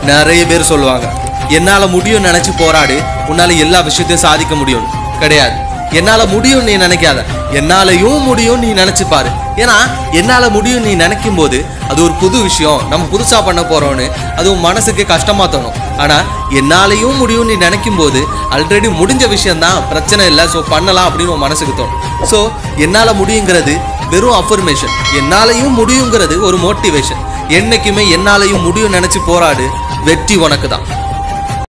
நிறைய பேர் சொல்லுவாங்க என்னால முடியும் நினைச்சு போராடு உன்னால எல்லா விஷயத்தையும் சாதிக்க முடியும் கிடையாது என்னால முடியும் நீ நினைக்காத என்னாலையும் முடியும் நீ நினைச்சு பாரு ஏன்னா என்னால முடியும் நீ நினைக்கும் போது அது ஒரு புது விஷயம் நம்ம புதுசா பண்ண போறோம்னு அது உன் மனசுக்கு கஷ்டமா தோணும் ஆனா என்னாலையும் முடியும் நீ நினைக்கும் போது ஆல்ரெடி முடிஞ்ச விஷயம் தான் பிரச்சனை இல்லை ஸோ பண்ணலாம் அப்படின்னு உன் மனசுக்கு தோணும் ஸோ என்னால முடியுங்கிறது வெறும் அஃபர்மேஷன் என்னாலையும் முடியுங்கிறது ஒரு மோட்டிவேஷன் என்னைக்குமே என்னாலையும் முடியும் நினைச்சு போராடு வெற்றி உனக்கு தான்